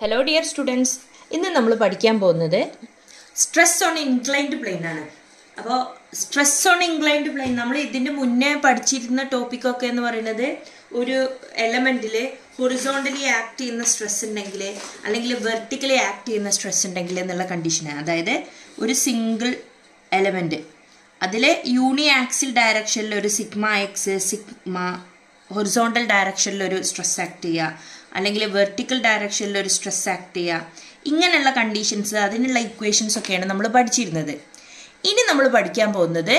hello dear students ഇന്ന് നമ്മൾ പഠിക്കാൻ പോകുന്നത് സ്ട്രെസ് ഓൺ ഇൻക്ലൈൻഡ് പ്ലെയിൻ ആണ് അപ്പോൾ സ്ട്രെസ് ഓൺ ഇൻക്ലൈൻഡ് പ്ലെയിൻ നമ്മൾ ഇതിൻ്റെ മുന്നേ പഠിച്ചിരുന്ന ടോപ്പിക്കൊക്കെ എന്ന് പറയുന്നത് ഒരു എലമെൻറ്റിൽ ഹൊറിസോണ്ടലി ആക്ട് ചെയ്യുന്ന സ്ട്രെസ് ഉണ്ടെങ്കിൽ അല്ലെങ്കിൽ വെർട്ടിക്കലി ആക്ട് ചെയ്യുന്ന സ്ട്രെസ് ഉണ്ടെങ്കിൽ എന്നുള്ള കണ്ടീഷനാണ് അതായത് ഒരു സിംഗിൾ എലമെൻറ്റ് അതിൽ യൂണി ആക്സിൽ ഡയറക്ഷനിൽ ഒരു സിഗ്മ എക്സ് സിഗ്മ ഹൊറിസോണ്ടൽ ഡയറക്ഷനിൽ ഒരു സ്ട്രെസ് ആക്ട് ചെയ്യുക അല്ലെങ്കിൽ വെർട്ടിക്കൽ ഡയറക്ഷനിൽ ഒരു സ്ട്രെസ് ആക്ട് ചെയ്യുക ഇങ്ങനെയുള്ള കണ്ടീഷൻസ് അതിനുള്ള ഇക്വേഷൻസ് ഒക്കെയാണ് നമ്മൾ പഠിച്ചിരുന്നത് ഇനി നമ്മൾ പഠിക്കാൻ പോകുന്നത്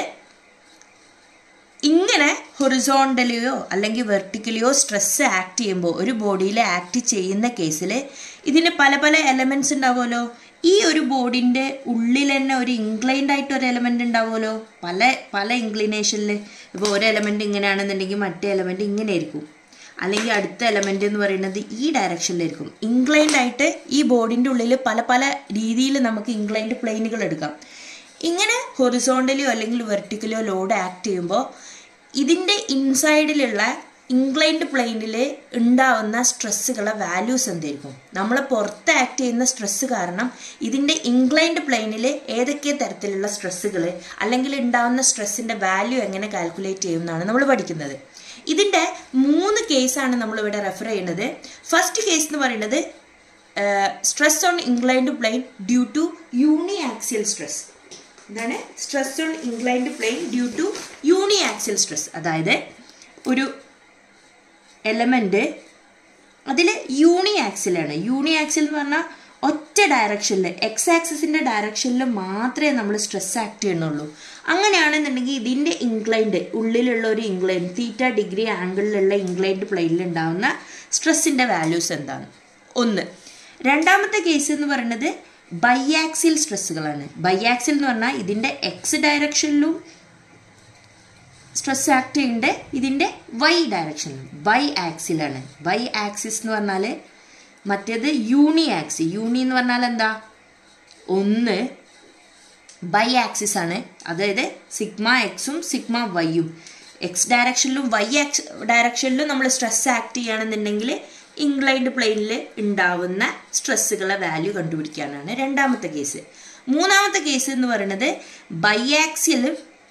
ഇങ്ങനെ ഹൊറിസോണ്ടലിയോ അല്ലെങ്കിൽ വെർട്ടിക്കലിയോ സ്ട്രെസ് ആക്ട് ചെയ്യുമ്പോൾ ഒരു ബോഡിയിൽ ആക്ട് ചെയ്യുന്ന കേസിൽ ഇതിന് പല പല എലമെൻറ്റ്സ് ഉണ്ടാവുമല്ലോ ഈ ഒരു ബോഡിൻ്റെ ഉള്ളിൽ തന്നെ ഒരു ഇൻക്ലൈൻഡ് ആയിട്ട് ഒരു എലമെൻ്റ് ഉണ്ടാവുമല്ലോ പല പല ഇൻക്ലിനേഷനിൽ ഇപ്പോൾ ഒരു എലമെൻ്റ് ഇങ്ങനെയാണെന്നുണ്ടെങ്കിൽ മറ്റേ എലമെൻ്റ് ഇങ്ങനെ ആയിരിക്കും അല്ലെങ്കിൽ അടുത്ത എലമെൻ്റ് എന്ന് പറയുന്നത് ഈ ഡയറക്ഷനിലായിരിക്കും ഇൻക്ലൈൻഡ് ആയിട്ട് ഈ ബോഡിൻ്റെ ഉള്ളിൽ പല പല രീതിയിൽ നമുക്ക് ഇൻക്ലൈൻഡ് പ്ലെയിനുകൾ എടുക്കാം ഇങ്ങനെ ഹൊറിസോണ്ടലിയോ അല്ലെങ്കിൽ വെർട്ടിക്കലോ ലോഡ് ആക്ട് ചെയ്യുമ്പോൾ ഇതിൻ്റെ ഇൻസൈഡിലുള്ള ഇൻക്ലൈൻഡ് പ്ലെയിനിൽ ഉണ്ടാവുന്ന സ്ട്രെസ്സുകളെ വാല്യൂസ് എന്തായിരിക്കും നമ്മൾ പുറത്ത് ആക്ട് ചെയ്യുന്ന സ്ട്രെസ്സ് കാരണം ഇതിൻ്റെ ഇൻക്ലൈൻഡ് പ്ലെയിനിൽ ഏതൊക്കെ തരത്തിലുള്ള സ്ട്രെസ്സുകൾ അല്ലെങ്കിൽ ഉണ്ടാവുന്ന സ്ട്രെസ്സിൻ്റെ വാല്യൂ എങ്ങനെ കാൽക്കുലേറ്റ് ചെയ്യും എന്നാണ് നമ്മൾ പഠിക്കുന്നത് ഇതിൻ്റെ മൂന്ന് കേസാണ് നമ്മളിവിടെ റെഫർ ചെയ്യുന്നത് ഫസ്റ്റ് കേസ് എന്ന് പറയുന്നത് stress on inclined plane due to uniaxial stress എന്താണ് stress on inclined plane due to uniaxial stress അതായത് ഒരു എലമെൻറ്റ് അതിൽ യൂണി ആക്സിലാണ് യൂണി ആക്സിൽ എന്ന് പറഞ്ഞാൽ ഒറ്റ ഡയറക്ഷനിൽ എക്സ് ആക്സിസിൻ്റെ ഡയറക്ഷനിൽ മാത്രമേ നമ്മൾ സ്ട്രെസ് ആക്ട് ചെയ്യുന്നുള്ളൂ അങ്ങനെയാണെന്നുണ്ടെങ്കിൽ ഇതിൻ്റെ ഇൻക്ലൈൻഡ് ഉള്ളിലുള്ള ഒരു ഇൻക്ലൈൻഡ് തീറ്റ ഡിഗ്രി ആംഗിളിലുള്ള ഇൻക്ലൈൻഡ് പ്ലെയിനിൽ ഉണ്ടാകുന്ന സ്ട്രെസ്സിൻ്റെ വാല്യൂസ് എന്താണ് ഒന്ന് രണ്ടാമത്തെ കേസ് എന്ന് പറയുന്നത് ബൈആക്സിൽ സ്ട്രെസ്സുകളാണ് ബൈആക്സിൽ എന്ന് പറഞ്ഞാൽ ഇതിൻ്റെ എക്സ് ഡയറക്ഷനിലും സ്ട്രെസ് ആക്ട് ചെയ്യുന്നുണ്ട് ഇതിൻ്റെ വൈ ഡയറക്ഷനിലും ബൈ ആക്സിലാണ് ബൈ ആക്സിസ് എന്ന് പറഞ്ഞാൽ മറ്റേത് യൂണി ആക്സി യൂണി എന്ന് പറഞ്ഞാൽ എന്താ ഒന്ന് ബൈ ആക്സിസ് ആണ് അതായത് സിഗ്മ എക്സും സിഗ്മ വൈയും എക്സ് ഡയറക്ഷനിലും വൈ ആക്സ് ഡയറക്ഷനിലും നമ്മൾ സ്ട്രെസ് ആക്ട് ചെയ്യുകയാണെന്നുണ്ടെങ്കിൽ ഇംഗ്ലൈൻഡ് പ്ലെയിനിൽ ഉണ്ടാവുന്ന സ്ട്രെസ്സുകളെ വാല്യൂ കണ്ടുപിടിക്കാനാണ് രണ്ടാമത്തെ കേസ് മൂന്നാമത്തെ കേസ് എന്ന് പറയുന്നത് ബൈആക്സിൽ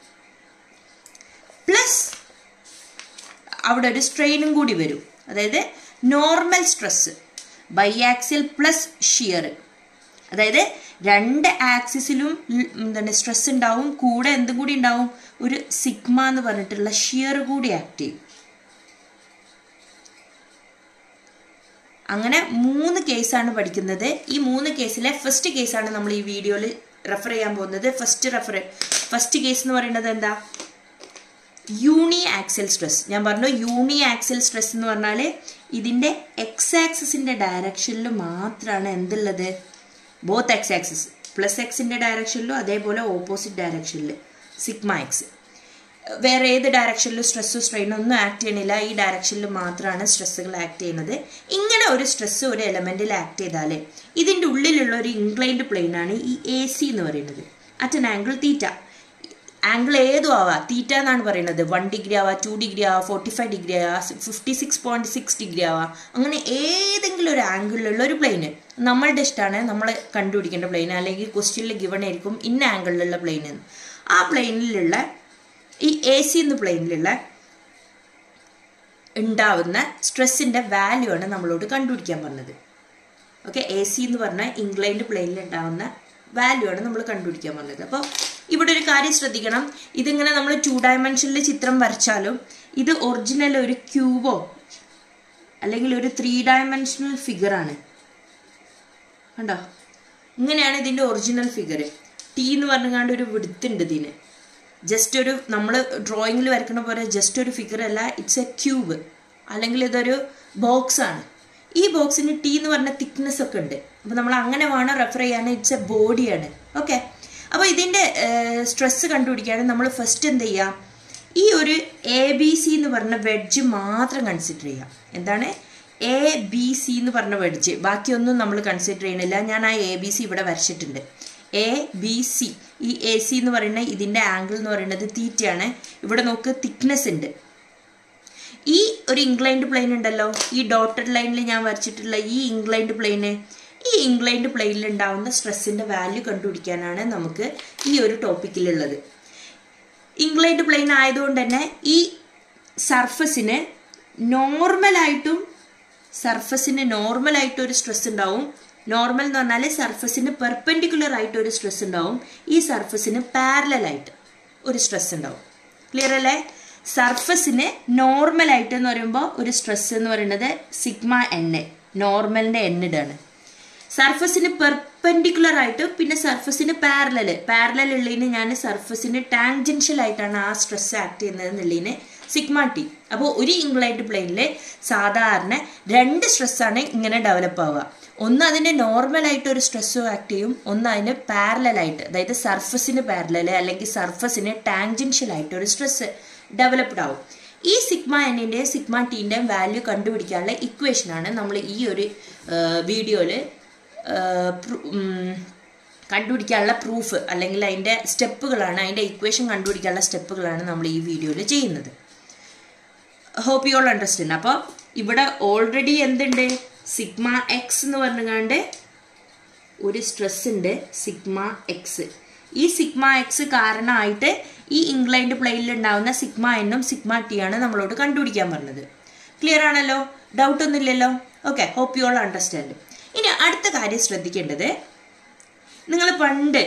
പ്ലസ് അവിടെ ഒരു സ്ട്രെയിനും കൂടി വരും അതായത് നോർമൽ സ്ട്രെസ് ബൈആക്സിൽ പ്ലസ് ഷിയർ അതായത് രണ്ട് ആക്സിസിലും എന്താണ് സ്ട്രെസ് ഉണ്ടാവും കൂടെ എന്തും കൂടി ഉണ്ടാവും ഒരു സിഗ്മ എന്ന് പറഞ്ഞിട്ടുള്ള ഷിയർ കൂടി ആക്ട് ചെയ്യും അങ്ങനെ മൂന്ന് കേസാണ് പഠിക്കുന്നത് ഈ മൂന്ന് കേസിലെ ഫസ്റ്റ് കേസാണ് നമ്മൾ ഈ വീഡിയോയിൽ റെഫർ ചെയ്യാൻ പോകുന്നത് ഫസ്റ്റ് റെഫർ ഫസ്റ്റ് കേസ് എന്ന് പറയുന്നത് എന്താ യൂണി ആക്സൽ സ്ട്രെസ് ഞാൻ പറഞ്ഞു യൂണി ആക്സൽ സ്ട്രെസ് എന്ന് പറഞ്ഞാൽ ഇതിൻ്റെ എക്സ് ആക്സിസിൻ്റെ ഡയറക്ഷനിൽ മാത്രമാണ് എന്തുള്ളത് ബോത്ത് എക്സ് ആക്സിസ് പ്ലസ് എക്സിൻ്റെ ഡയറക്ഷനിലും അതേപോലെ ഓപ്പോസിറ്റ് ഡയറക്ഷനിൽ സിഗ്മ എക്സ് വേറെ ഏത് ഡയറക്ഷനിലും സ്ട്രെസ്സോ സ്ട്രെയിനോ ഒന്നും ആക്ട് ചെയ്യണില്ല ഈ ഡയറക്ഷനിൽ മാത്രമാണ് സ്ട്രെസ്സുകൾ ആക്ട് ചെയ്യുന്നത് ഇങ്ങനെ ഒരു സ്ട്രെസ് ഒരു എലമെൻറ്റിൽ ആക്ട് ചെയ്താൽ ഇതിൻ്റെ ഉള്ളിലുള്ള ഒരു ഇൻക്ലൈൻഡ് പ്ലെയിൻ ആണ് ഈ എ സി എന്ന് പറയുന്നത് at an angle theta angle ഏതും ആവാം തീറ്റ എന്നാണ് പറയുന്നത് വൺ ഡിഗ്രി ആവാം ടു ഡിഗ്രി ആവാം ഫോർട്ടി ഫൈവ് ഡിഗ്രി ആവാം fifty six point six degree ആവാം അങ്ങനെ ഏതെങ്കിലും ഒരു ആംഗിളിലുള്ള ഒരു പ്ലെയിന് നമ്മളുടെ ഇഷ്ടമാണ് നമ്മൾ കണ്ടുപിടിക്കേണ്ട പ്ലെയിൻ അല്ലെങ്കിൽ ക്വസ്റ്റ്യനിൽ ഗിവൺ ആയിരിക്കും ഇന്ന ആംഗിളിലുള്ള പ്ലെയിൻ എന്ന് ആ പ്ലെയിനിലുള്ള ഈ എ സി എന്ന പ്ലെയിനിലുള്ള ഉണ്ടാവുന്ന സ്ട്രെസ്സിൻ്റെ വാല്യൂ ആണ് നമ്മളോട് കണ്ടുപിടിക്കാൻ പറഞ്ഞത് ഓക്കെ എ സി എന്ന് പറഞ്ഞാൽ ഇംഗ്ലൈൻഡ് പ്ലെയിനിൽ ഉണ്ടാവുന്ന വാല്യൂ ആണ് നമ്മൾ കണ്ടുപിടിക്കാൻ പറഞ്ഞത് അപ്പോൾ ഇവിടെ ഒരു കാര്യം ശ്രദ്ധിക്കണം ഇതിങ്ങനെ നമ്മൾ ടു ഡയമെൻഷനിൽ ചിത്രം വരച്ചാലും ഇത് ഒറിജിനൽ ഒരു ക്യൂബോ അല്ലെങ്കിൽ ഒരു ത്രീ ഡയമെൻഷണൽ ഫിഗറാണ് കണ്ടോ ഇങ്ങനെയാണ് ഇതിൻ്റെ ഒറിജിനൽ ഫിഗർ ടി എന്ന് പറഞ്ഞാണ്ട് ഒരു വിടുത്തുണ്ട് ഇതിന് ജസ്റ്റ് ഒരു നമ്മൾ ഡ്രോയിങ്ങിൽ വരയ്ക്കണ പോലെ ജസ്റ്റ് ഒരു ഫിഗർ അല്ല ഇറ്റ്സ് എ ക്യൂബ് അല്ലെങ്കിൽ ഇതൊരു ബോക്സ് ആണ് ഈ ബോക്സിന് ടി എന്ന് പറഞ്ഞ തിക്നെസ് ഒക്കെ ഉണ്ട് അപ്പോൾ നമ്മൾ അങ്ങനെ വേണം റെഫർ ചെയ്യാൻ ഇറ്റ്സ് എ ബോഡിയാണ് ഓക്കെ അപ്പോൾ ഇതിൻ്റെ സ്ട്രെസ് കണ്ടുപിടിക്കുകയാണെങ്കിൽ നമ്മൾ ഫസ്റ്റ് എന്ത് ചെയ്യാം ഈ ഒരു എ ബി സി എന്ന് പറഞ്ഞ വെഡ്ജ് മാത്രം കൺസിഡർ ചെയ്യാം എന്താണ് എ ബി സി എന്ന് പറഞ്ഞ വെഡ്ജ് ബാക്കിയൊന്നും നമ്മൾ കൺസിഡർ ചെയ്യണില്ല ഞാൻ ആ എ ബി സി ഇവിടെ വരച്ചിട്ടുണ്ട് എ ബി സി ഈ എ സി എന്ന് പറയുന്ന ഇതിൻ്റെ ആംഗിൾ എന്ന് പറയുന്നത് തീറ്റയാണ് ഇവിടെ നോക്ക് തിക്നെസ് ഉണ്ട് ഈ ഒരു ഇൻക്ലൈൻഡ് പ്ലെയിൻ ഉണ്ടല്ലോ ഈ ഡോട്ടഡ് ലൈനിൽ ഞാൻ വരച്ചിട്ടുള്ള ഈ ഇൻക്ലൈൻഡ് പ്ലെയിന് ഈ ഇൻക്ലൈൻഡ് പ്ലെയിനിൽ ഉണ്ടാവുന്ന സ്ട്രെസ്സിൻ്റെ വാല്യൂ കണ്ടുപിടിക്കാനാണ് നമുക്ക് ഈ ഒരു ടോപ്പിക്കിലുള്ളത് ഇൻക്ലൈൻഡ് പ്ലെയിൻ ആയതുകൊണ്ട് തന്നെ ഈ സർഫസിന് നോർമലായിട്ടും സർഫസിന് നോർമലായിട്ട് ഒരു സ്ട്രെസ് ഉണ്ടാവും നോർമൽ എന്ന് പറഞ്ഞാൽ സർഫസിന് പെർപെൻഡിക്കുലർ ആയിട്ട് ഒരു സ്ട്രെസ് ഉണ്ടാവും ഈ സർഫസിന് പാരലൽ ആയിട്ട് ഒരു സ്ട്രെസ് ഉണ്ടാവും ക്ലിയർ അല്ലേ സർഫസിന് നോർമൽ ആയിട്ട് എന്ന് പറയുമ്പോൾ ഒരു സ്ട്രെസ് എന്ന് പറയുന്നത് സിഗ്മ എൻ എ നോർമലിൻ്റെ എൻ ഇടാണ് സർഫസിന് പെർപെൻഡിക്കുലർ ആയിട്ട് പിന്നെ സർഫസിന് പാരലല് പാരലൽ ഉള്ളതിന് ഞാൻ സർഫസിന് ടാൻജൻഷ്യൽ ആയിട്ടാണ് ആ സ്ട്രെസ് ആക്ട് ചെയ്യുന്നത് എന്നുള്ളതിന് സിഗ്മ ടി അപ്പോൾ ഒരു ഇംഗ്ലൈൻഡ് പ്ലെയിനിൽ സാധാരണ രണ്ട് സ്ട്രെസ്സാണ് ഇങ്ങനെ ഡെവലപ്പ് ആവുക ഒന്ന് അതിന് നോർമലായിട്ട് ഒരു സ്ട്രെസ് ആക്ട് ചെയ്യും ഒന്ന് അതിന് പാരലായിട്ട് അതായത് സർഫസിന് പാരലല് അല്ലെങ്കിൽ സർഫസിന് ടാൻജൻഷ്യൽ ആയിട്ട് ഒരു സ്ട്രെസ് ഡെവലപ്ഡ് ആവും ഈ സിഗ്മ എന്നിൻ്റെയും സിഗ്മ ടീൻ്റെയും വാല്യൂ കണ്ടുപിടിക്കാനുള്ള ഇക്വേഷനാണ് നമ്മൾ ഈ ഒരു വീഡിയോയിൽ കണ്ടുപിടിക്കാനുള്ള പ്രൂഫ് അല്ലെങ്കിൽ അതിൻ്റെ സ്റ്റെപ്പുകളാണ് അതിൻ്റെ ഇക്വേഷൻ കണ്ടുപിടിക്കാനുള്ള സ്റ്റെപ്പുകളാണ് നമ്മൾ ഈ വീഡിയോയിൽ ചെയ്യുന്നത് ഹോപ്പ് യു ഓൾ അണ്ടർസ്റ്റാൻഡ് അപ്പോൾ ഇവിടെ ഓൾറെഡി എന്തുണ്ട് സിഗ്മ എക്സ് എന്ന് പറഞ്ഞുകൊണ്ട് ഒരു സ്ട്രെസ് ഉണ്ട് സിഗ്മ എക്സ് ഈ സിഗ്മ എക്സ് കാരണമായിട്ട് ഈ ഇംഗ്ലൈൻഡ് പ്ലെയിനിൽ ഉണ്ടാവുന്ന സിഗ്മ എന്നും സിഗ്മ ടി ആണ് നമ്മളോട് കണ്ടുപിടിക്കാൻ പറഞ്ഞത് ക്ലിയർ ആണല്ലോ ഡൗട്ട് ഒന്നുമില്ലല്ലോ okay hope you all understand ഇനി അടുത്ത കാര്യം ശ്രദ്ധിക്കേണ്ടത് നിങ്ങൾ പണ്ട്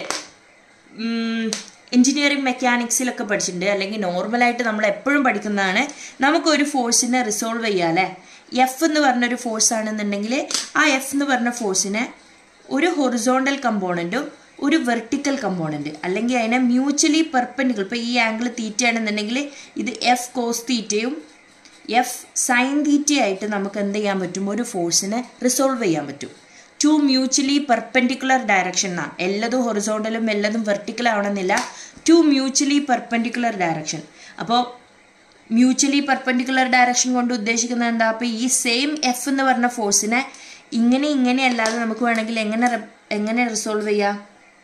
എഞ്ചിനീയറിംഗ് മെക്കാനിക്സിലൊക്കെ പഠിച്ചിട്ടുണ്ട് അല്ലെങ്കിൽ നോർമലായിട്ട് നമ്മൾ എപ്പോഴും പഠിക്കുന്നതാണ് നമുക്കൊരു ഫോഴ്സിനെ റിസോൾവ് ചെയ്യാം അല്ലേ എഫ് എന്ന് പറഞ്ഞൊരു ഫോഴ്സ് ആണെന്നുണ്ടെങ്കിൽ ആ എഫ് എന്ന് പറഞ്ഞ ഫോഴ്സിനെ ഒരു ഹൊറിസോണ്ടൽ കമ്പോണൻറ്റും ഒരു വെർട്ടിക്കൽ കമ്പോണൻറ്റ് അല്ലെങ്കിൽ അതിനെ മ്യൂച്വലി പെർപ്പൻഡിക്കൽ ഇപ്പോൾ ഈ ആംഗിൾ തീറ്റ ആണെന്നുണ്ടെങ്കിൽ ഇത് എഫ് കോസ് തീറ്റയും എഫ് സൈൻ തീറ്റയായിട്ട് നമുക്ക് എന്ത് ചെയ്യാൻ പറ്റും ഒരു ഫോഴ്സിനെ റിസോൾവ് ചെയ്യാൻ പറ്റും ടു മ്യൂച്വലി പെർപെൻഡിക്കുലർ ഡയറക്ഷൻ എന്നാ എല്ലതും ഹൊറിസോണ്ടലും എല്ലതും വെർട്ടിക്കൽ ആവണമെന്നില്ല ടു മ്യൂച്വലി പെർപെൻഡിക്കുലർ ഡയറക്ഷൻ അപ്പോൾ മ്യൂച്വലി പെർപെൻഡിക്കുലർ ഡയറക്ഷൻ കൊണ്ട് ഉദ്ദേശിക്കുന്നത് എന്താ അപ്പോൾ ഈ സെയിം എഫ് എന്ന് പറഞ്ഞ ഫോഴ്സിനെ ഇങ്ങനെ ഇങ്ങനെ അല്ലാതെ നമുക്ക് വേണമെങ്കിൽ എങ്ങനെ എങ്ങനെ റിസോൾവ് ചെയ്യാം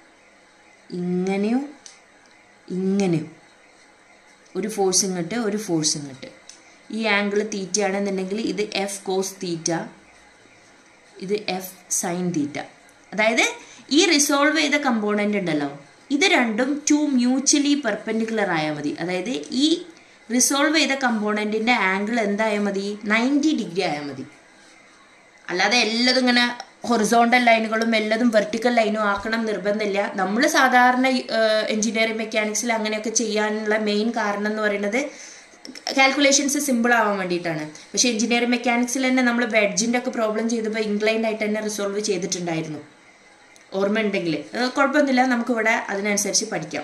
ഇങ്ങനെയും ഇങ്ങനെയും ഒരു ഫോഴ്സ് ഇങ്ങോട്ട് ഒരു ഫോഴ്സ് ഇങ്ങോട്ട് ഈ ആംഗിൾ തീറ്റ ആണെന്നുണ്ടെങ്കിൽ ഇത് എഫ് കോസ് തീറ്റ ഇത് എഫ് സൈൻ തീറ്റ അതായത് ഈ റിസോൾവ് ചെയ്ത കമ്പോണൻ്റ് ഉണ്ടല്ലോ ഇത് രണ്ടും ടു മ്യൂച്വലി പെർപെൻഡിക്കുലർ ആയാൽ മതി അതായത് ഈ റിസോൾവ് ചെയ്ത കമ്പോണൻറ്റിൻ്റെ ആംഗിൾ എന്തായാൽ മതി നയൻറ്റി ഡിഗ്രി ആയാൽ മതി അല്ലാതെ എല്ലതും ഇങ്ങനെ ഹൊറിസോണ്ടൽ ലൈനുകളും എല്ലതും വെർട്ടിക്കൽ ലൈനും ആക്കണം നിർബന്ധമില്ല നമ്മൾ സാധാരണ എഞ്ചിനീയറിംഗ് മെക്കാനിക്സിൽ അങ്ങനെയൊക്കെ ചെയ്യാനുള്ള മെയിൻ കാരണം എന്ന് പറയുന്നത് കാൽക്കുലേഷൻസ് സിമ്പിൾ ആവാൻ വേണ്ടിയിട്ടാണ് പക്ഷേ എഞ്ചിനീയറിംഗ് മെക്കാനിക്സിൽ തന്നെ നമ്മൾ വെഡ്ജിൻ്റെ ഒക്കെ പ്രോബ്ലം ചെയ്തപ്പോൾ ഇൻക്ലൈൻഡ് ആയിട്ട് തന്നെ റിസോൾവ് ചെയ്തിട്ടുണ്ടായിരുന്നു ഓർമ്മ ഉണ്ടെങ്കിൽ കുഴപ്പമൊന്നുമില്ല നമുക്കിവിടെ അതിനനുസരിച്ച് പഠിക്കാം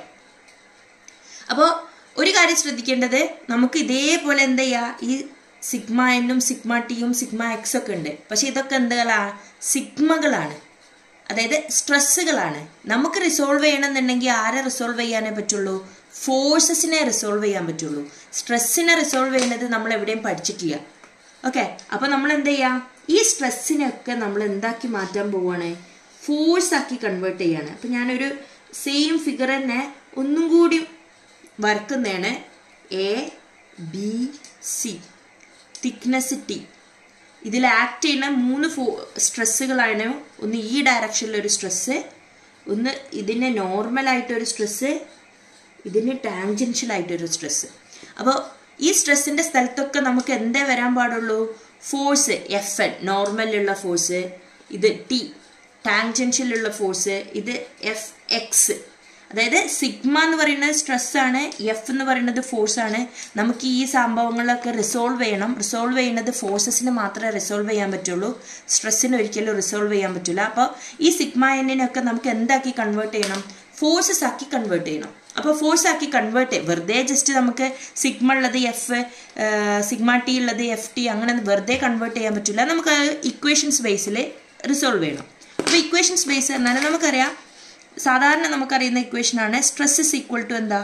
അപ്പോൾ ഒരു കാര്യം ശ്രദ്ധിക്കേണ്ടത് നമുക്ക് ഇതേപോലെ എന്താ ചെയ്യുക ഈ സിഗ്മ എന്നും സിഗ്മ ടിയും സിഗ്മ എക്സ് ഒക്കെ ഉണ്ട് പക്ഷെ ഇതൊക്കെ എന്തുകളാ സിഗ്മകളാണ് അതായത് സ്ട്രെസ്സുകളാണ് നമുക്ക് റിസോൾവ് ചെയ്യണമെന്നുണ്ടെങ്കിൽ ആരെ റിസോൾവ് ചെയ്യാനേ പറ്റുള്ളൂ ഫോഴ്സസിനെ റിസോൾവ് ചെയ്യാൻ പറ്റുള്ളൂ സ്ട്രെസ്സിനെ റിസോൾവ് ചെയ്യുന്നത് നമ്മൾ എവിടെയും പഠിച്ചിട്ടില്ല ഓക്കെ അപ്പോൾ നമ്മൾ എന്ത് ചെയ്യാം ഈ സ്ട്രെസ്സിനെയൊക്കെ നമ്മൾ എന്താക്കി മാറ്റാൻ പോവുകയാണ് ഫോഴ്സ് ആക്കി കൺവേർട്ട് ചെയ്യാണ് അപ്പം ഞാനൊരു സെയിം ഫിഗർ തന്നെ ഒന്നും കൂടി വരക്കുന്നതാണ് A B C thickness T ഇതിൽ ആക്ട് ചെയ്യുന്ന മൂന്ന് ഫോ സ്ട്രെസ്സുകളാണ് ഒന്ന് ഈ ഡയറക്ഷനിലൊരു സ്ട്രെസ്സ് ഒന്ന് ഇതിന് നോർമലായിട്ടൊരു സ്ട്രെസ്സ് ഇതിന് ടാൻജൻഷ്യലായിട്ടൊരു സ്ട്രെസ്സ് അപ്പോൾ ഈ സ്ട്രെസ്സിൻ്റെ സ്ഥലത്തൊക്കെ നമുക്ക് എന്തേ വരാൻ പാടുള്ളൂ ഫോഴ്സ് എഫ് എൻ നോർമലിലുള്ള ഫോഴ്സ് ഇത് ടി ടാൻജൻഷ്യലുള്ള ഫോഴ്സ് ഇത് എഫ് എക്സ് അതായത് സിഗ്മ എന്ന് പറയുന്നത് സ്ട്രെസ്സാണ് എഫ് എന്ന് പറയുന്നത് ഫോഴ്സാണ് നമുക്ക് ഈ സംഭവങ്ങളൊക്കെ റിസോൾവ് ചെയ്യണം റിസോൾവ് ചെയ്യുന്നത് ഫോഴ്സസിന് മാത്രമേ റിസോൾവ് ചെയ്യാൻ പറ്റുള്ളൂ സ്ട്രെസ്സിന് ഒരിക്കലും റിസോൾവ് ചെയ്യാൻ പറ്റില്ല അപ്പോൾ ഈ സിഗ്മ എന്നിനൊക്കെ നമുക്ക് എന്താക്കി കൺവേർട്ട് ചെയ്യണം ഫോഴ്സസ് ആക്കി കൺവേർട്ട് ചെയ്യണം അപ്പോൾ ഫോഴ്സ് ആക്കി കൺവേർട്ട് ചെയ്യും വെറുതെ ജസ്റ്റ് നമുക്ക് സിഗ്മ ഉള്ളത് എഫ് സിഗ്മ ടി ഉള്ളത് എഫ് ടി അങ്ങനെ വെറുതെ കൺവേർട്ട് ചെയ്യാൻ പറ്റില്ല നമുക്ക് ഇക്വേഷൻസ് ബേസിൽ റിസോൾവ് ചെയ്യണം അപ്പോൾ ഇക്വേഷൻസ് ബേസ് പറഞ്ഞാൽ നമുക്കറിയാം സാധാരണ നമുക്കറിയുന്ന ഇക്വേഷനാണ് സ്ട്രെസ് ഇസ് ഈക്വൽ ടു എന്താ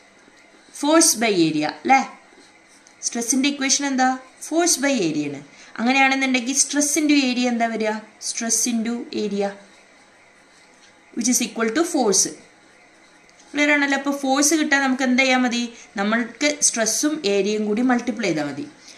ഫോഴ്സ് ബൈ ഏരിയ അല്ലേ സ്ട്രെസ്സിൻ്റെ ഇക്വേഷൻ എന്താ ഫോഴ്സ് ബൈ ഏരിയ ആണ് അങ്ങനെയാണെന്നുണ്ടെങ്കിൽ സ്ട്രെസ് ഇൻറ്റു ഏരിയ എന്താ വരിക stress into area which is equal to force clear ആണല്ലോ അപ്പോൾ ഫോഴ്സ് കിട്ടാൻ നമുക്ക് എന്ത് ചെയ്യാൻ മതി നമ്മൾക്ക് സ്ട്രെസ്സും ഏരിയയും കൂടി മൾട്ടിപ്ലൈ ചെയ്താൽ മതി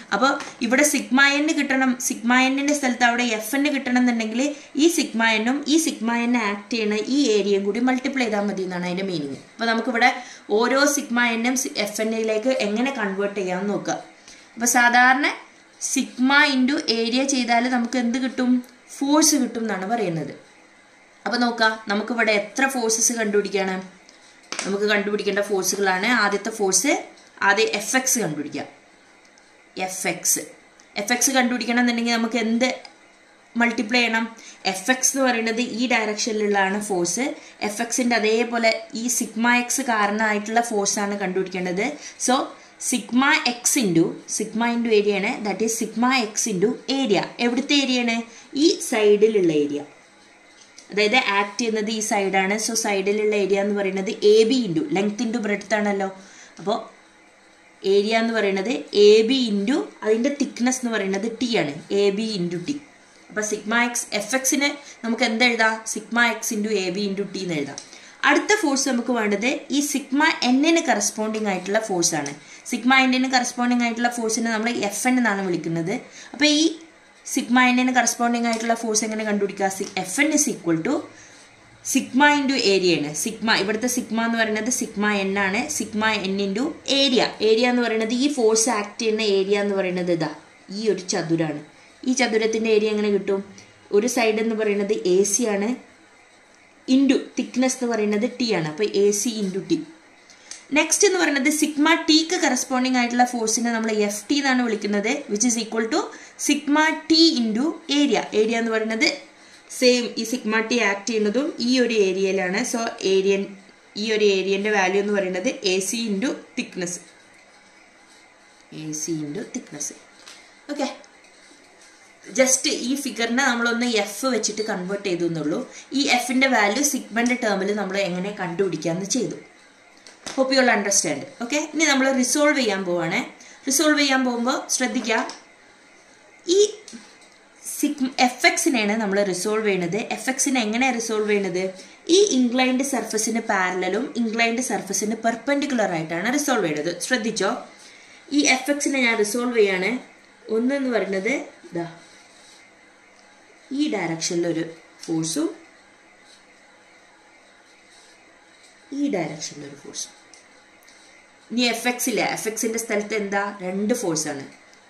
അപ്പോൾ ഇവിടെ സിഗ്മ എൻ കിട്ടണം സിഗ്മ എന്നിൻ്റെ സ്ഥലത്ത് അവിടെ എഫ് എൻ കിട്ടണം എന്നുണ്ടെങ്കിൽ ഈ സിഗ്മ എന്നും ഈ സിഗ്മ എൻ ആക്ട് ചെയ്യുന്ന ഈ ഏരിയയും കൂടി മൾട്ടിപ്ലൈ ചെയ്താൽ മതി എന്നാണ് അതിൻ്റെ മീനിങ് അപ്പോൾ നമുക്കിവിടെ ഓരോ സിഗ്മ എന്നും എഫ് എന്നിലേക്ക് എങ്ങനെ കൺവേർട്ട് ചെയ്യാമെന്ന് നോക്കുക അപ്പോൾ സാധാരണ സിഗ്മ ഇൻറ്റു ഏരിയ ചെയ്താൽ നമുക്ക് എന്ത് കിട്ടും ഫോഴ്സ് കിട്ടും എന്നാണ് പറയുന്നത് അപ്പോൾ നോക്കാം നമുക്കിവിടെ എത്ര ഫോഴ്സസ് കണ്ടുപിടിക്കണം നമുക്ക് കണ്ടുപിടിക്കേണ്ട ഫോഴ്സുകളാണ് ആദ്യത്തെ ഫോഴ്സ് ആദ്യം എഫ് എക്സ് കണ്ടുപിടിക്കാം എഫ് എക്സ് എഫ് എക്സ് കണ്ടുപിടിക്കണം എന്നുണ്ടെങ്കിൽ നമുക്ക് എന്ത് മൾട്ടിപ്ലൈ ചെയ്യണം എഫ് എക്സ് എന്ന് പറയുന്നത് ഈ ഡയറക്ഷനിലുള്ളതാണ് ഫോഴ്സ് എഫ് എക്സിൻ്റെ അതേപോലെ ഈ സിഗ്മ എക്സ് കാരണമായിട്ടുള്ള ഫോഴ്സാണ് കണ്ടുപിടിക്കേണ്ടത് so sigma X into sigma into area ആണ് that is sigma X into area എവിടുത്തെ ഏരിയയാണ് ഈ സൈഡിലുള്ള ഏരിയ അതായത് ആക്ട് ചെയ്യുന്നത് ഈ സൈഡാണ് സോ സൈഡിലുള്ള ഏരിയ എന്ന് പറയുന്നത് A B into length into breadth ആണല്ലോ അപ്പോൾ ഏരിയ എന്ന് പറയുന്നത് എ ബി ഇൻറ്റു അതിൻ്റെ തിക്നെസ് എന്ന് പറയുന്നത് ടി ആണ് എ ബി ഇൻറ്റു ടി അപ്പോൾ സിഗ്മ എക്സ് എഫ് എക്സിന് നമുക്ക് എന്തെഴുതാം sigma X into A B into T എന്ന് എഴുതാം അടുത്ത ഫോഴ്സ് നമുക്ക് വേണ്ടത് ഈ സിഗ്മ എന്നിന് കറസ്പോണ്ടിങ് ആയിട്ടുള്ള ഫോഴ്സാണ് സിഗ്മ എന്നിന് കറസ്പോണ്ടിങ് ആയിട്ടുള്ള ഫോഴ്സിനെ നമ്മൾ എഫ് എൻ എന്നാണ് വിളിക്കുന്നത് അപ്പോൾ ഈ സിഗ്മ എന്നിന് കറസ്പോണ്ടിങ് ആയിട്ടുള്ള ഫോഴ്സ് എങ്ങനെ കണ്ടുപിടിക്കുക C F N is equal to sigma into area ആണ് സിഗ്മ ഇവിടുത്തെ സിഗ്മ എന്ന് പറയുന്നത് സിഗ്മ എൻ ആണ് sigma N into area area എന്ന് പറയുന്നത് ഈ ഫോഴ്സ് ആക്ട് ചെയ്യുന്ന ഏരിയ എന്ന് പറയുന്നത് ഇതാ ഈ ഒരു ചതുരാണ് ഈ ചതുരത്തിൻ്റെ ഏരിയ എങ്ങനെ കിട്ടും ഒരു സൈഡ് എന്ന് പറയുന്നത് എ സി ആണ് ഇൻറ്റു തിക്നെസ് എന്ന് പറയുന്നത് ടി ആണ് അപ്പോൾ A C into T next എന്ന് പറയുന്നത് സിഗ്മ ടിക്ക് കറസ്പോണ്ടിങ് ആയിട്ടുള്ള ഫോഴ്സിനെ നമ്മൾ എഫ് ടി എന്നാണ് വിളിക്കുന്നത് which is equal to sigma T into area area എന്ന് പറയുന്നത് സെയിം ഈ സിഗ്മ ടി ആക്ട് ചെയ്യുന്നതും ഈ ഒരു ഏരിയയിലാണ് സോ ഏരിയൻ ഈ ഒരു ഏരിയൻ്റെ വാല്യൂ എന്ന് പറയുന്നത് A C into thickness A C into thickness okay just ഈ ഫിഗറിനെ നമ്മളൊന്ന് എഫ് വെച്ചിട്ട് കൺവേർട്ട് ചെയ്തു എന്നുള്ളൂ ഈ എഫിൻ്റെ വാല്യൂ സിഗ്മൻ്റെ ടേമിൽ നമ്മൾ എങ്ങനെ കണ്ടുപിടിക്കാമെന്ന് ചെയ്തു hope you all understand okay ഇനി നമ്മൾ റിസോൾവ് ചെയ്യാൻ പോവാണ് റിസോൾവ് ചെയ്യാൻ പോകുമ്പോൾ ശ്രദ്ധിക്കുക ഈ സിഗ് എഫ് എക്സിനെയാണ് നമ്മൾ റിസോൾവ് ചെയ്യുന്നത് എഫ് എക്സിനെ എങ്ങനെ റിസോൾവ് ചെയ്യുന്നത് ഈ ഇംഗ്ലൈൻഡ് സർഫസിന് പാരലലും ഇംഗ്ലൈൻഡ് സർഫസിന് പെർപെൻഡിക്കുലർ ആയിട്ടാണ് റിസോൾവ് ചെയ്യുന്നത് ശ്രദ്ധിച്ചോ ഈ എഫ് എക്സിനെ ഞാൻ റിസോൾവ് ചെയ്യാണ് ഒന്നെന്ന് പറയുന്നത് ഇതാ ഈ ഡയറക്ഷനിലൊരു ഫോഴ്സും ഈ ഡയറക്ഷനിലൊരു ഫോഴ്സും ഇനി എഫ് എക്സ് ഇല്ല എഫ് എക്സിന്റെ സ്ഥലത്ത് എന്താ രണ്ട് ഫോഴ്സാണ്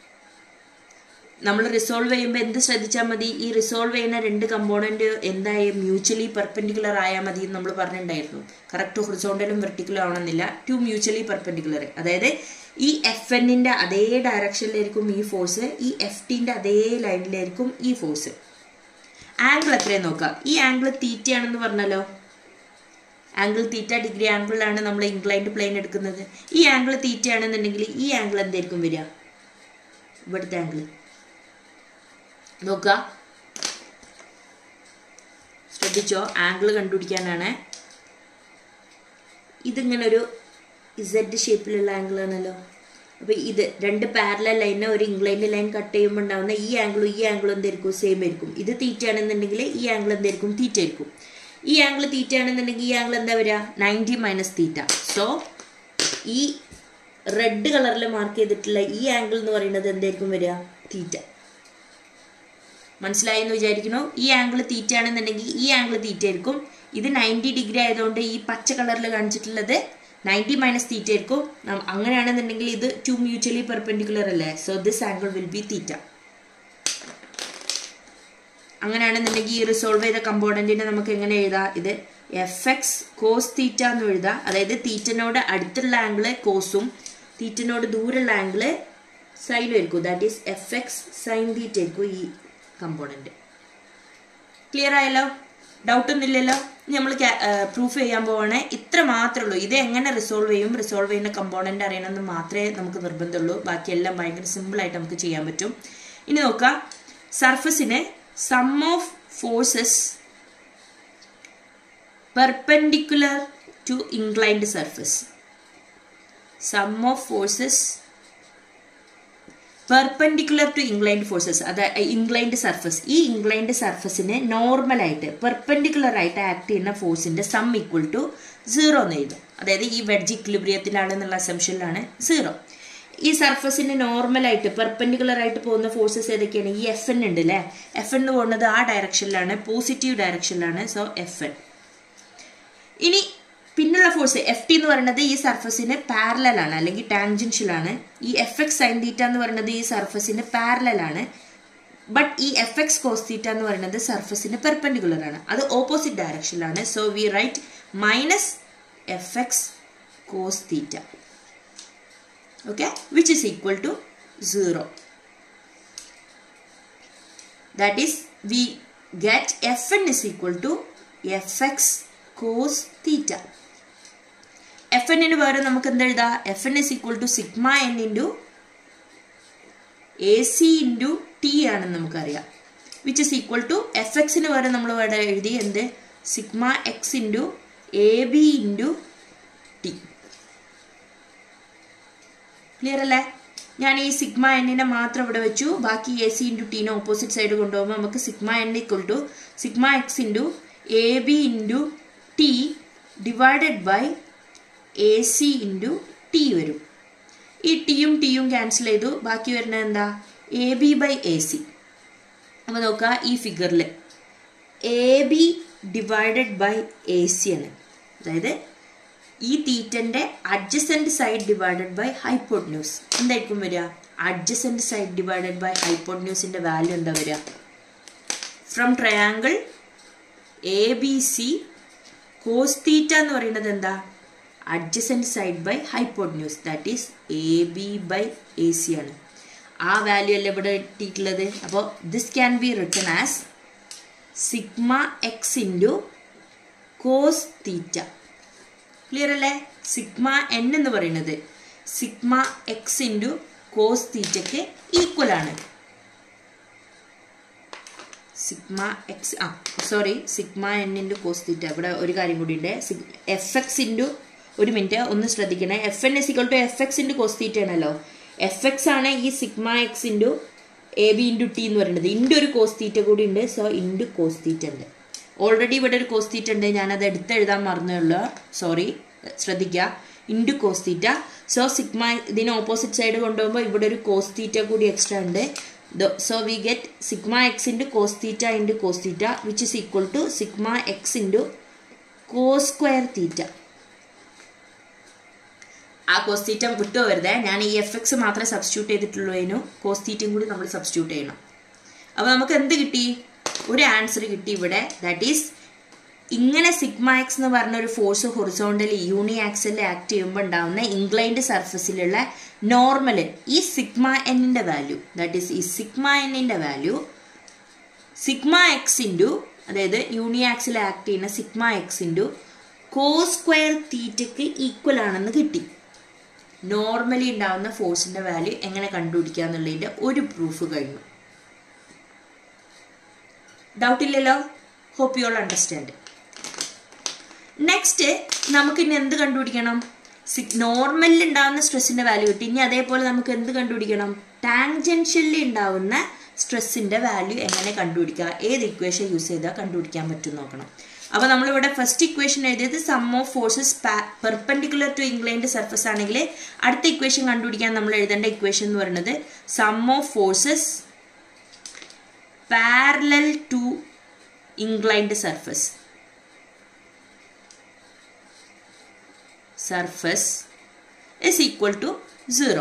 നമ്മൾ റിസോൾവ് ചെയ്യുമ്പോൾ എന്ത് ശ്രദ്ധിച്ചാൽ മതി ഈ റിസോൾവ് ചെയ്യുന്ന രണ്ട് കമ്പോണന്റ് എന്തായി മ്യൂച്വലി പെർപെൻഡിക്കുലർ ആയാൽ മതി എന്ന് നമ്മൾ പറഞ്ഞിട്ടുണ്ടായിരുന്നു കറക്റ്റ് ഹൊറിസോണ്ടലും വെർട്ടിക്കലും ആവണമെന്നില്ല ടു മ്യൂച്വലി പെർപെൻഡിക്കുലർ അതായത് ഈ എഫ് എന്നിന്റെ അതേ ഡയറക്ഷനിലായിരിക്കും ഈ ഫോഴ്സ് ഈ എഫ് ടിന്റെ അതേ ലൈനിലായിരിക്കും ഈ ഫോഴ്സ് ആംഗിൾ എത്രയും നോക്കാം ഈ ആംഗിൾ തീറ്റയാണെന്ന് പറഞ്ഞല്ലോ ആംഗിൾ തീറ്റ ഡിഗ്രി ആംഗിളിലാണ് നമ്മൾ ഇൻക്ലൈൻഡ് പ്ലെയിൻ എടുക്കുന്നത് ഈ ആംഗിൾ തീറ്റയാണെന്നുണ്ടെങ്കിൽ ഈ ആംഗിൾ എന്തായിരിക്കും വരിക ഇവിടുത്തെ ആംഗിൾ നോക്കുക ശ്രദ്ധിച്ചോ ആംഗിൾ കണ്ടുപിടിക്കാനാണ് ഇതിങ്ങനെ ഒരു ഇസഡ് ഷേപ്പിലുള്ള ആംഗിൾ ആണല്ലോ അപ്പോൾ ഇത് രണ്ട് പാരലൽ ലൈനെ ഒരു ഇംഗ്ലൈൻഡ് ലൈൻ കട്ട് ചെയ്യുമ്പോൾ ഉണ്ടാവുന്ന ഈ ആംഗിളും ഈ ആംഗിളും എന്തായിരിക്കും സെയിം ആയിരിക്കും ഇത് തീറ്റ ആണെന്നുണ്ടെങ്കിൽ ഈ ആംഗിൾ എന്തായിരിക്കും തീറ്റ ആയിരിക്കും ഈ ആംഗിൾ തീറ്റ ആണെന്നുണ്ടെങ്കിൽ ഈ ആംഗിൾ എന്താ വരിക നയൻറ്റി മൈനസ് തീറ്റ സോ ഈ റെഡ് കളറിൽ മാർക്ക് ചെയ്തിട്ടുള്ള ഈ ആംഗിൾ എന്ന് പറയുന്നത് എന്തായിരിക്കും വരിക തീറ്റ മനസ്സിലായി എന്ന് വിചാരിക്കുന്നു ഈ ആംഗിൾ തീറ്റ ആണെന്നുണ്ടെങ്കിൽ ഈ ആംഗിൾ തീറ്റ ആയിരിക്കും ഇത് നയൻറ്റി ഡിഗ്രി ആയതുകൊണ്ട് ഈ പച്ച കളറിൽ കാണിച്ചിട്ടുള്ളത് നയൻറ്റി മൈനസ് തീറ്റ ആയിരിക്കും അങ്ങനെയാണെന്നുണ്ടെങ്കിൽ ഇത് ടു മ്യൂച്വലി പെർപെൻഡിക്കുലർ അല്ലേ so this angle will be theta അങ്ങനെയാണെന്നുണ്ടെങ്കിൽ ഈ റിസോൾവ് ചെയ്ത കമ്പോണന്റിനെ നമുക്ക് എങ്ങനെ എഴുതാം ഇത് എഫ് എക്സ് കോസ് തീറ്റ എന്ന് എഴുതാം അതായത് തീറ്റനോട് അടുത്തുള്ള ആംഗിള് കോസും തീറ്റനോട് ദൂരമുള്ള ആംഗിള് സൈനും ആയിരിക്കും that is F X sine theta ആയിരിക്കും ഈ കമ്പോണന്റ് ക്ലിയർ ആയല്ലോ ഡൗട്ട് ഒന്നും ഇല്ലല്ലോ നമ്മൾ പ്രൂഫ് ചെയ്യാൻ പോവാണേ ഇത്ര മാത്രമേ ഉള്ളൂ ഇത് എങ്ങനെ റിസോൾവ് ചെയ്യും റിസോൾവ് ചെയ്യുന്ന കമ്പോണന്റ് അറിയണമെന്ന് മാത്രമേ നമുക്ക് നിർബന്ധമുള്ളൂ ബാക്കിയെല്ലാം ഭയങ്കര സിമ്പിളായിട്ട് നമുക്ക് ചെയ്യാൻ പറ്റും ഇനി നോക്കാം സർഫസിന് sum of forces perpendicular to inclined surface sum of forces perpendicular to inclined forces അതായത് ഇൻക്ലൈൻഡ് സർഫസ് ഈ ഇൻക്ലൈൻഡ് സർഫസിന് നോർമലായിട്ട് പെർപെൻഡിക്കുലർ ആയിട്ട് ആക്ട് ചെയ്യുന്ന ഫോഴ്സിന്റെ സം ഈക്വൽ ടു സീറോ എന്ന് എഴുതും അതായത് ഈ വെഡ്ജ് ഇക്ലിബ്രിയത്തിലാണ് എന്നുള്ള അസംഷനിലാണ് സീറോ ഈ സർഫസിന് നോർമലായിട്ട് പെർപെൻഡിക്കുലർ ആയിട്ട് പോകുന്ന ഫോഴ്സസ് ഏതൊക്കെയാണ് ഈ എഫ് എൻ ഉണ്ട് അല്ലേ എഫ് എൻ പോകുന്നത് ആ ഡയറക്ഷനിലാണ് പോസിറ്റീവ് ഡയറക്ഷനിലാണ് സോ എഫ് എൻ ഇനി പിന്നുള്ള ഫോഴ്സ് എഫ് ടി എന്ന് പറയുന്നത് ഈ സർഫസിന് പാരലൽ ആണ് അല്ലെങ്കിൽ ടാൻജൻഷ്യൽ ആണ് ഈ എഫ് എക്സ് സൈൻ തീറ്റ എന്ന് പറയുന്നത് ഈ സർഫസിന് പാരലൽ ആണ് ബട്ട് ഈ എഫ് എക്സ് കോസ് തീറ്റ എന്ന് പറയുന്നത് സർഫസിന് പെർപെൻഡിക്കുലർ ആണ് അത് ഓപ്പോസിറ്റ് ഡയറക്ഷനിലാണ് so we write minus F X cos theta okay which is equal to 0 that is we get fn is equal to fx cos theta fn ന് പകരം നമുക്ക് എന്ത് എഴുതാം F N is equal to sigma N into A C into T ആണെന്ന് നമുക്കറിയാം which is equal to F എക്സിന് പകരം നമ്മൾ ഇവിടെ എഴുതി എന്ത് sigma X into A B into T clear അല്ലേ ഞാൻ ഈ സിഗ്മ എന്നിനെ മാത്രം ഇവിടെ വെച്ചു ബാക്കി എ സി ഇൻറ്റു ടീനെ ഓപ്പോസിറ്റ് സൈഡ് കൊണ്ടുപോകുമ്പോൾ നമുക്ക് sigma N equal to sigma X into A B into T divided by A C into T വരും ഈ ടിയും ടിയും ക്യാൻസൽ ചെയ്തു ബാക്കി വരുന്നത് എന്താ A B by A C അപ്പോൾ നോക്കുക ഈ ഫിഗറിൽ A B divided by A C ആണ് അതായത് ഈ തീറ്റന്റെ adjacent side divided by hypotenuse എന്തായിരിക്കും വരിക അഡ്ജസെന്റ് സൈഡ് ഡിവൈഡഡ് ബൈ ഹൈപ്പോട്ന്യൂസിന്റെ വാല്യൂ എന്താ വരിക from triangle A B C cos theta എന്ന് പറയുന്നത് എന്താ adjacent side by hypotenuse that is A B by A C ആണ് ആ വാല്യൂ അല്ലേ ഇവിടെ ഇട്ടിട്ടുള്ളത് അപ്പോൾ this can be written as sigma X into cos theta clear അല്ലേ സിഗ്മ എൻ എന്ന് പറയുന്നത് സിഗ്മ എക്സ് ഇൻറ്റു കോസ് തീറ്റയ്ക്ക് ഈക്വൽ ആണ് സിഗ്മ എക്സ് ആ sorry sigma N into cos theta ഇവിടെ ഒരു കാര്യം കൂടി ഉണ്ട് എഫ് എക്സ് ഇൻറ്റു ഒരു മിനിറ്റ് ഒന്ന് ശ്രദ്ധിക്കണേ F N is equal to F X into cos theta ആണല്ലോ എഫ് എക്സ് ആണ് ഈ sigma X into A B into T എന്ന് പറയുന്നത് ഇൻറ്റു ഒരു കോസ് തീറ്റ കൂടി ഉണ്ട് സോ ഇൻറ്റു കോസ് തീറ്റ ഉണ്ട് ഓൾറെഡി ഇവിടെ ഒരു കോസ് തീറ്റ ഉണ്ട് ഞാനത് എടുത്തെഴുതാൻ മറന്നുള്ളൂ സോറി ശ്രദ്ധിക്കുക into cos theta so sigma ഇതിന് ഓപ്പോസിറ്റ് സൈഡ് കൊണ്ടുപോകുമ്പോൾ ഇവിടെ ഒരു കോസ് തീറ്റ കൂടി എക്സ്ട്രാ ഉണ്ട് so we get sigma X into cos theta into cos theta which is equal to sigma X into cos square theta ആ cos തീറ്റ വിട്ടു വരുതേ ഞാൻ ഈ എഫ് എക്സ് മാത്രമേ സബ്സ്റ്റിറ്റ്യൂട്ട് ചെയ്തിട്ടുള്ളൂ അതിനു കോസ് തീറ്റയും കൂടി നമ്മൾ സബ്സ്റ്റിറ്റ്യൂട്ട് ചെയ്യണം അപ്പോൾ നമുക്ക് എന്ത് കിട്ടി ഒരു ആൻസർ കിട്ടി ഇവിടെ ദാറ്റ് ഈസ് ഇങ്ങനെ സിഗ്മ എക്സ് എന്ന് പറഞ്ഞ ഒരു ഫോഴ്സ് ഹൊറിസോണ്ടലി യൂണി ആക്സലിൽ ആക്ട് ചെയ്യുമ്പോൾ ഉണ്ടാവുന്ന ഇൻക്ലൈൻഡ് സർഫസിലുള്ള നോർമൽ ഈ സിഗ്മ എന്നിൻ്റെ വാല്യൂ ദാറ്റ് ഈസ് ഈ സിഗ്മ എന്നിൻ്റെ വാല്യൂ സിഗ്മ എക്സ് ഇൻറ്റു അതായത് യൂണി ആക്സിൽ ആക്ട് ചെയ്യുന്ന sigma X into cos square തീറ്റയ്ക്ക് ഈക്വൽ ആണെന്ന് കിട്ടി നോർമലി ഉണ്ടാവുന്ന ഫോഴ്സിൻ്റെ വാല്യൂ എങ്ങനെ കണ്ടുപിടിക്കുക എന്നുള്ളതിൻ്റെ ഒരു പ്രൂഫ് കഴിഞ്ഞു ഡൗട്ട് ഇല്ലല്ലോ hope you all understand next നമുക്ക് ഇനി എന്ത് കണ്ടുപിടിക്കണം നോർമലിൽ ഉണ്ടാവുന്ന സ്ട്രെസ്സിന്റെ വാല്യൂ കിട്ടി ഇനി അതേപോലെ നമുക്ക് എന്ത് കണ്ടുപിടിക്കണം ടാൻജൻഷ്യലിൽ ഉണ്ടാവുന്ന സ്ട്രെസ്സിന്റെ വാല്യൂ എങ്ങനെ കണ്ടുപിടിക്കുക ഏത് ഇക്വേഷൻ യൂസ് ചെയ്താൽ കണ്ടുപിടിക്കാൻ പറ്റും നോക്കണം അപ്പോൾ നമ്മളിവിടെ ഫസ്റ്റ് ഇക്വേഷൻ എഴുതിയത് sum of forces perpendicular to inclined surface ആണെങ്കിൽ അടുത്ത ഇക്വേഷൻ കണ്ടുപിടിക്കാൻ നമ്മൾ എഴുതേണ്ട ഇക്വേഷൻ എന്ന് പറയുന്നത് sum of forces parallel to inclined surface surface is equal to zero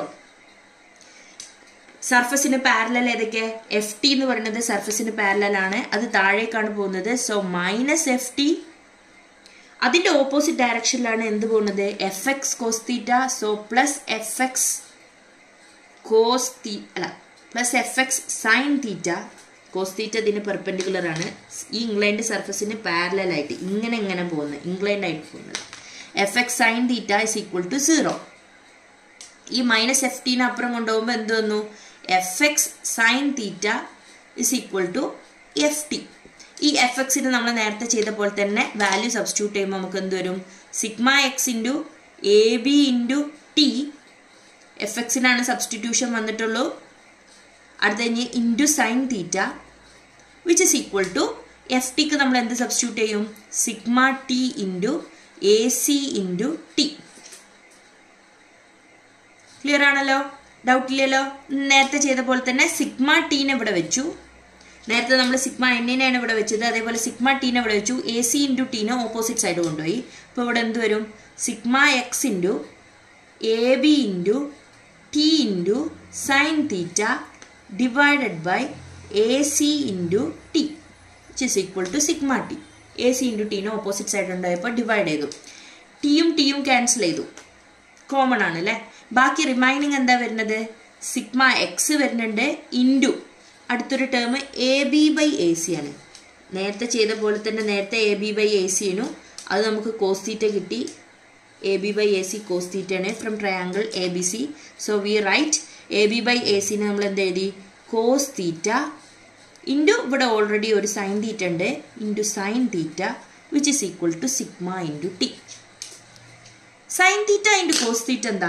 സർഫസിന് പാരലൽ ഏതൊക്കെ എഫ് ടി എന്ന് പറയുന്നത് സർഫസിന് പാരലൽ ആണ് അത് താഴേക്കാണ് പോകുന്നത് സോ മൈനസ് എഫ് ടി അതിന്റെ ഓപ്പോസിറ്റ് ഡയറക്ഷനിലാണ് എന്ത് പോകുന്നത് F X cos theta so plus F X cos theta അല്ല plus F X sine theta cos theta ഇതിന് പെർപെൻഡിക്കുലർ ആണ് ഈ ഇംഗ്ലൈൻഡ് സർഫസിന് പാരലൽ ആയിട്ട് ഇങ്ങനെ ഇങ്ങനെ പോകുന്നത് ഇംഗ്ലൈൻഡ് ആയിട്ട് പോകുന്നത് F X sine theta is equal to zero ഈ മൈനസ് എഫ് ടീന് അപ്പുറം കൊണ്ടുപോകുമ്പോൾ എന്ത് വന്നു F X sine theta is equal to F T ഈ എഫ് എക്സിന് നമ്മൾ നേരത്തെ ചെയ്ത പോലെ തന്നെ വാല്യൂ സബ്സ്റ്റിറ്റ്യൂട്ട് ചെയ്യുമ്പോൾ നമുക്ക് എന്ത് വരും sigma X into A B into T F എക്സിനാണ് സബ്സ്റ്റിറ്റ്യൂഷൻ വന്നിട്ടുള്ളൂ അടുത്ത കഴിഞ്ഞ് into sine theta which is equal to F ടിക്ക് നമ്മൾ എന്ത് സബ്സ്റ്റിറ്റ്യൂട്ട് ചെയ്യും sigma T into A C into T clear ആണല്ലോ ഡൗട്ട് ഇല്ലല്ലോ നേരത്തെ ചെയ്ത പോലെ തന്നെ സിഗ്മ ടീനെ ഇവിടെ വെച്ചു നേരത്തെ നമ്മൾ സിഗ്മ എന്നിനെയാണ് ഇവിടെ വെച്ചത് അതേപോലെ സിഗ്മ ടീനെ ഇവിടെ വെച്ചു എ സി ഇൻറ്റു ടീനെ ഓപ്പോസിറ്റ് സൈഡ് കൊണ്ടുപോയി അപ്പോൾ ഇവിടെ എന്ത് വരും sigma X into A B into T into sine theta divided by A C into T which is equal to sigma T A C into ടീനെ ഓപ്പോസിറ്റ് സൈഡ് ഉണ്ടായപ്പോൾ divide ചെയ്തു ടിയും ടിയും ക്യാൻസൽ ചെയ്തു കോമൺ ആണ് അല്ലേ ബാക്കി റിമൈനിങ് എന്താ വരുന്നത് സിഗ്മ എക്സ് വരുന്നുണ്ട് ഇൻറ്റു അടുത്തൊരു term A B by A C ആണ് നേരത്തെ ചെയ്ത പോലെ തന്നെ നേരത്തെ എ ബി ബൈ എ സിനു അത് നമുക്ക് കോസ്റ്റീറ്റ കിട്ടി A B by A C cos theta ആണ് from triangle A B C so we write A B by A സിന് നമ്മൾ എന്ത് എഴുതി കോസ് തീറ്റ ഇൻറ്റു ഇവിടെ ഓൾറെഡി ഒരു സൈൻ തീറ്റ ഉണ്ട് into sine theta which is equal to sigma into T sine theta into cos theta എന്താ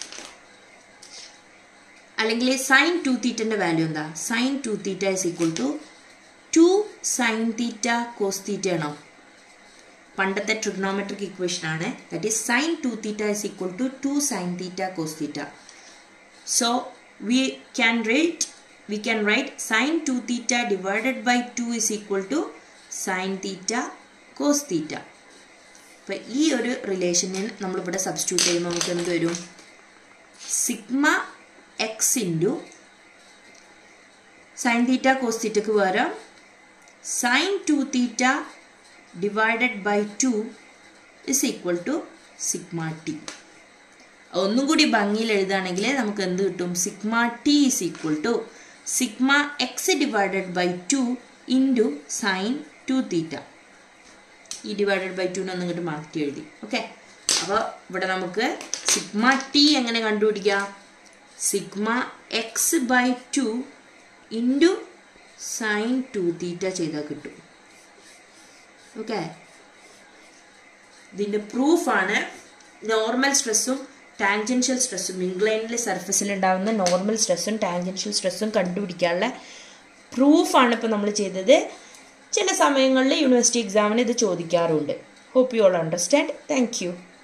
അല്ലെങ്കിൽ sine two തീറ്റൻ്റെ വാല്യൂ എന്താ sine two theta is equal to two sine theta cos theta ആണോ പണ്ടത്തെ trigonometric equation ആണ് that is sine two theta is equal to two sine theta cos theta so we can write we can write sine two theta divided by two is equal to sine theta cos theta അപ്പം ഈ ഒരു റിലേഷനിൽ നമ്മളിവിടെ substitute ചെയ്യുമ്പോൾ നമുക്ക് എന്ത് വരും sigma X into sine theta cos തീറ്റക്ക് പകരം sine two theta divided by two is equal to sigma T ഒന്നും കൂടി ഭംഗിയിൽ എഴുതുകയാണെങ്കിൽ നമുക്ക് എന്ത് കിട്ടും sigma T is equal to sigma X divided by two into sine two theta ഈ ഡിവൈഡഡ് ബൈ ടുന്ന് ഇങ്ങോട്ട് മാറ്റി എഴുതി ഓക്കെ അപ്പോൾ ഇവിടെ നമുക്ക് സിഗ്മ ടി എങ്ങനെ കണ്ടുപിടിക്കാം sigma X by two into sine two theta ചെയ്താൽ കിട്ടും ഓക്കെ ഇതിൻ്റെ പ്രൂഫാണ് നോർമൽ സ്ട്രെസ്സും ടാൻജൻഷ്യൽ സ്ട്രെസ്സും ഇംഗ്ലൈനിലെ സർഫസിൽ ഉണ്ടാകുന്ന നോർമൽ സ്ട്രെസ്സും ടാൻജൻഷ്യൽ സ്ട്രെസ്സും കണ്ടുപിടിക്കാനുള്ള പ്രൂഫാണ് ഇപ്പോൾ നമ്മൾ ചെയ്തത് ചില സമയങ്ങളിൽ യൂണിവേഴ്സിറ്റി എക്സാമിന് ഇത് ചോദിക്കാറുണ്ട് hope you all understand thank U